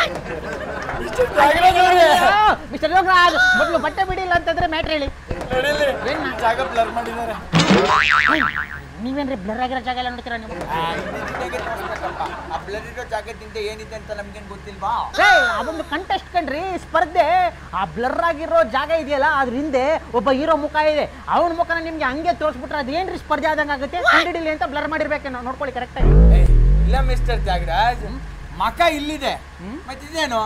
Mister Yogaraj ಮೊದಲು ಬಟ್ಟೆ ಬಿಡಿಲ್ಲ ಅಂತಂದ್ರೆ ಮ್ಯಾಟ್ರ್ ಹೇಳಿ ನಡೀಲಿ ಏನ್ ಮಾ- ಜಾಗ ಬ್ಲರ್ ಮಾಡಿದ್ದಾರೆ ನೀವೇನ್ರಿ ಬ್ಲರ್ ಆಗಿರೋ ಜಾಗ ಎಲ್ಲ ನೋಡ್ತೀರಾ ನೀವು ಆ ಬ್ಲರ್ ಇರೋ ಜಾಗದಿಂದ ಏನಿದೆ ಅಂತ ನಮ್ಗೇನ್ ಗೊತ್ತಿಲ್ವಾ ಏ ಅದೊಂದು ಕಂಟೆಸ್ಟ್ ಕಣ್ರಿ ಸ್ಪರ್ಧೆ ಆ ಬ್ಲರ್ ಆಗಿರೋ ಜಾಗ ಇದೆಯಲ್ಲ ಅದ್ರ ಹಿಂದೆ ಒಬ್ಬ ಹೀರೋ ಮುಖ ಇದೆ ಅವನ ಮುಖನ ನಿಮ್ಗೆ ಹಂಗೆ ತೋರಿಸ್ಬಿಟ್ರೆ ಅದೇನ್ರಿ ಸ್ಪರ್ಧೆ ಆದಂಗೆ ಆಗುತ್ತೆ ಕಂಡಿಡಿಲಿ ಅಂತ ಬ್ಲರ್ ಮಾಡಿರ್ಬೇಕೇನೋ ನೋಡ್ಕೊಳ್ಳಿ ಕರೆಕ್ಟಾಗಿ ಏ, ಇಲ್ಲ ಮಿಸ್ಟರ್ ಜಾಗರಾಜ್ ಮಕ ಇಲ್ಲಿದೆ ಮತ್ತಿದೇನು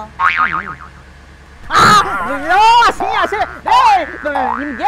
ನಿಮ್ಗೆ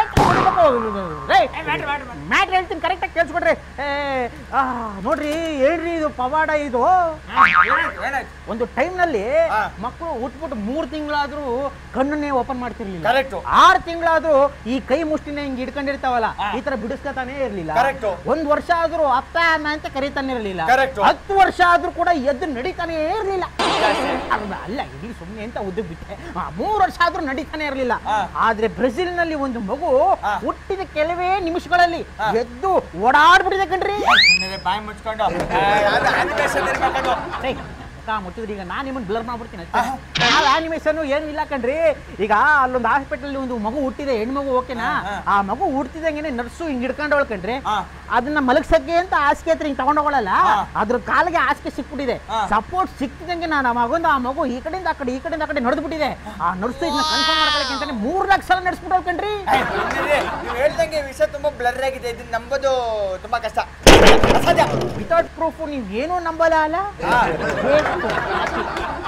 ಮ್ಯಾಟ್ರ್ ಹೇಳ್ತೀನಿ ಕರೆಕ್ಟಾಗಿ ಕೇಳಿಸ್ಕೊಡ್ರಿ ಏ, ಆ, ನೋಡ್ರಿ ಹೇಳ್ರಿ ಇದು ಪವಾಡ ಇದು ಏನಾಯ್ತು ಒಂದು ಟೈಮ್ನಲ್ಲಿ ಹಾ. ಮಕ್ಕಳು ಹುಟ್ಬಿಟ್ಟು ಮೂರು ತಿಂಗಳಾದ್ರೂ ಕಣ್ಣನ್ನೇ ಓಪನ್ ಮಾಡ್ತಿರ್ಲಿಲ್ಲ Correct. ಆರು ತಿಂಗಳಾದ್ರೂ ಈ ಕೈ ಮುಷ್ಟಿನ ಹಿಂಗ್ ಹಿಡ್ಕೊಂಡಿರ್ತಾವಲ್ಲ ಹಾ. ಈ ತರ ಬಿಡಿಸ್ಕೊತಾನೆ ಇರ್ಲಿಲ್ಲ Correct. ಒಂದ್ ವರ್ಷ ಆದ್ರೂ ಅಪ್ಪ ಅಮ್ಮ ಅಂತ ಕರೀತಾನೆ ಇರ್ಲಿಲ್ಲ Correct. ಹತ್ತು ವರ್ಷ ಆದ್ರೂ ಕೂಡ ಎದ್ದು ನಡೀತಾನೆ ಇರ್ಲಿಲ್ಲ ಅಲ್ಲ ಅಲ್ಲ ಇಲ್ಲಿ ಸುಮ್ಮನೆ ಅಂತ ಉದ್ದು ಬಿಟ್ಟೆ ಆ, ಮೂರು ವರ್ಷ ಆದ್ರೂ ನಡೀತಾನೆ ಇರ್ಲಿಲ್ಲ ಹಾ. ಆದ್ರೆ ಬ್ರೆಜಿಲ್ ನಲ್ಲಿ ಒಂದು ಮಗು ಹಾ. ಹುಟ್ಟಿದ ಕೆಲವೇ ನಿಮಿಷಗಳಲ್ಲಿ ಹಾ. ಎದ್ದು ಓಡಾಡ್ಬಿಟ್ಟಿದೆ ಕಣ್ರಿ ಸುಮ್ಮನೆ ಬಾಯಿ ಮುಚ್ಕೊಂಡು ಆನಿಮೇಷನ್ ಇರ್ಬೇಕದು ಏ, ಮುಖ ಮುಚ್ಚಿದ್ರಿ ಈಗ ನಾನು ನಿಮ್ಮನ್ನ ಬ್ಲರ್ ಮಾಡ್ಬಿಡ್ತೀನಿ ಅಷ್ಟೇ ಯಾವ ಆನಿಮೇಷನ್ ಏನು ಇಲ್ಲ ಕಣ್ರಿ ಈಗ ಅಲ್ಲೊಂದು ಹಾಸ್ಪಿಟಲ್ ಒಂದು ಮಗು ಹುಟ್ಟಿದೆ ಹೆಣ್ಮಗು ಓಕೆನಾ ಹಾ, ಆ ಮಗು ಹುಟ್ಟಿದಂಗೆನೆ ನರ್ಸು ಹಿಂಗ್ ಹಿಡ್ಕೊಂಡವಳು ಕಣ್ರಿ ಹಾ. ಅದನ್ನ ಮಲಗ್ಸಕ್ಕೆ ಅಂತ ಹಾಸಿಗೆ ಹತ್ರ ಹಿಂಗ್ ತಗೊಂಡೋಗಳಲ್ಲ ಹಾ. ಅದ್ರ ಕಾಲಿಗೆ ಹಾಸಿಗೆ ಸಿಕ್ಬಿಟ್ಟಿದೆ ಹಾ. ಸಪೋರ್ಟ್ ಸಿಕ್ತಿದಂಗೆ ನಾನು ಆ ಮಗೊಂದು ಆ ಮಗು ಈ ಕಡೆಯಿಂದ ಆ ಕಡೆ ಈ ಕಡೆಯಿಂದ ಆ ಕಡೆ ನಡೆದ್ಬಿಟ್ಟಿದೆ ಆ ನರ್ಸು ಇದನ್ನ ಕನ್ಫರ್ಮ್ ಮಾಡ್ಕೊಳಕ್ಕೆ ಅಂತಾನೆ ಮೂರ್ ಲಕ್ಷ ಸಲ ನಡೆಸ್ಬಿಟ್ಟವ್ ಕಣ್ರಿ ನೀವು ಹೇಳ್ದಂಗೆ ವಿಷಯ ತುಂಬಾ ಬ್ಲರ್ ಆಗಿದೆ ಇದನ್ನ ನಂಬೋದು ತುಂಬಾ ಕಷ್ಟ ಅಸಾಧ್ಯ ವಿತೌಟ್ ಪ್ರೂಫ್ ನೀವು ಏನೂ ನಂಬಲ್ಲ ಅಲ್ಲ ಹಾ. ಬೇಕು. ಅತಿ.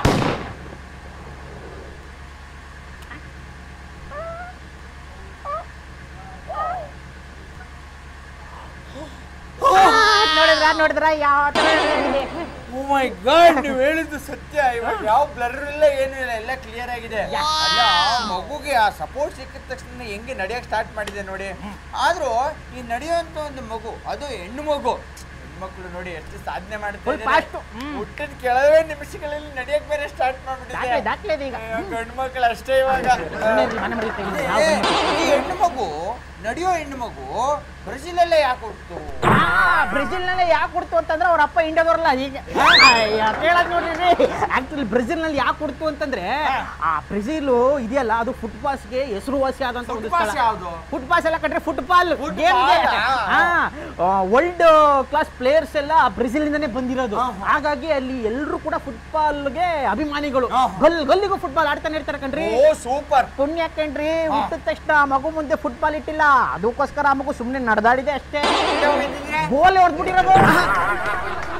ನೋಡಿದ್ರ ನೋಡಿದ್ರ ಯಾವ ತರ ಇದೆ? ಓ ಮೈ ಗಾಡ್ ನೀವು ಹೇಳಿದ್ದು ಸತ್ಯ ಇವಾಗ ಯಾವ ಬ್ಲರ್ ಇಲ್ಲ ಏನು ಇಲ್ಲ ಎಲ್ಲ ಕ್ಲಿಯರ್ ಆಗಿದೆ ಅಲ್ಲ ಮಗುಗೆ ಆ ಸಪೋರ್ಟ್ ಸಿಕ್ಕಿದ ತಕ್ಷಣ ಹೆಂಗೆ ನಡೆಯಕ್ ಸ್ಟಾರ್ಟ್ ಮಾಡಿದೆ ನೋಡಿ ಆದ್ರೂ ಈ ನಡೆಯುವಂತ ಒಂದು ಮಗು ಅದು ಹೆಣ್ಣು ಮಗು ಹೆಣ್ಮಕ್ಳು ನೋಡಿ ಎಷ್ಟು ಸಾಧನೆ Full fast. ಮಾಡ್ತಾರೆ ಹ್ಮ್. ಹುಟ್ಟಿದ ಕೆಲವೇ ನಿಮಿಷಗಳಲ್ಲಿ ನಡೆಯಕ್ ಬೇರೆ ಸ್ಟಾರ್ಟ್ ದಾಖಲೆ ಮಾಡ್ಬಿಟ್ಟಿದೆ ದಾಖಲೆ ಇದೆ ಈಗ ಗಂಡು ಮಕ್ಕಳು ಅಷ್ಟೇ ಇವಾಗ ಸುಮ್ನೆ ಇರ್ಲಿ, ಮನೆ ಮರಿ ತೆಗೀರಿ. ನಾವು ಏ, ಬನ್ನಿ. ಈ ಹೆಣ್ಣು ಮಗು ನಡೆಯೋ ಹೆಣ್ಣು ಮಗು ಬ್ರೆಜಿಲ್ ಅಲ್ಲೇ ಯಾಕೆ ಹುಟ್ಟು ಆ, ಬ್ರೆಜಿಲ್ ನಲ್ಲಿ ಯಾಕೆ ಕೊಡ್ತು ಅಂತಂದ್ರೆ ಅವ್ರ ಅಪ್ಪ ಇಂಡಿಯಾದವ್ರಲ್ಲ ಈಗ ಹೇಳಕ್ ನೋಡ್ರಿ ಆಕ್ಚುಲಿ ಬ್ರೆಜಿಲ್ ನಲ್ಲಿ ಯಾಕೆ ಕೊಡ್ತು ಅಂತಂದ್ರೆ ಆ ಬ್ರೆಜಿಲ್ ಇದೆಯಲ್ಲ ಅದು ಫುಟ್ಬಾಲ್ಸ್ಗೆ ಹೆಸರುವಾಸಿ ಆದಂತ ಒಂದು Footpath ಯಾವ್ದು? ಫುಟ್ಬಾಲ್ ಎಲ್ಲ ಕಟ್ರೆ ಫುಟ್ಬಾಲ್ Football ಗೇಮ್ಗೆ ಆ? ವರ್ಲ್ಡ್ ಕ್ಲಾಸ್ ಪ್ಲೇಯರ್ಸ್ ಎಲ್ಲ ಬ್ರೆಜಿಲ್ ಇಂದಾನೆ ಬಂದಿರೋದು ಹಾಗಾಗಿ ಅಲ್ಲಿ ಎಲ್ಲರೂ ಕೂಡ ಫುಟ್ಬಾಲ್ಗೆ ಅಭಿಮಾನಿಗಳು ಹಾ. ಗಲ್ ಗಲ್ಲಿಗೂ ಫುಟ್ಬಾಲ್ ಆಡ್ತಾನೆ ಇರ್ತಾರೆ ಕಣ್ರಿ ಓ ಸೂಪರ್ ಪುಣ್ಯ ಕಣ್ರಿ ಹುಟ್ಟಿದ ತಕ್ಷಣ ಆ ಮಗು ಮುಂದೆ ಫುಟ್ಬಾಲ್ ಇಟ್ಟಿಲ್ಲ ಅದಕ್ಕೋಸ್ಕರ ಆ ಮಗು ಸುಮ್ಮನೆ ನಡೆದಾಡಿದೆ ಅಷ್ಟೇ ಗೋಲೆ ಹೊಡೆದ್ಬಿಟ್ಟಿರೋದು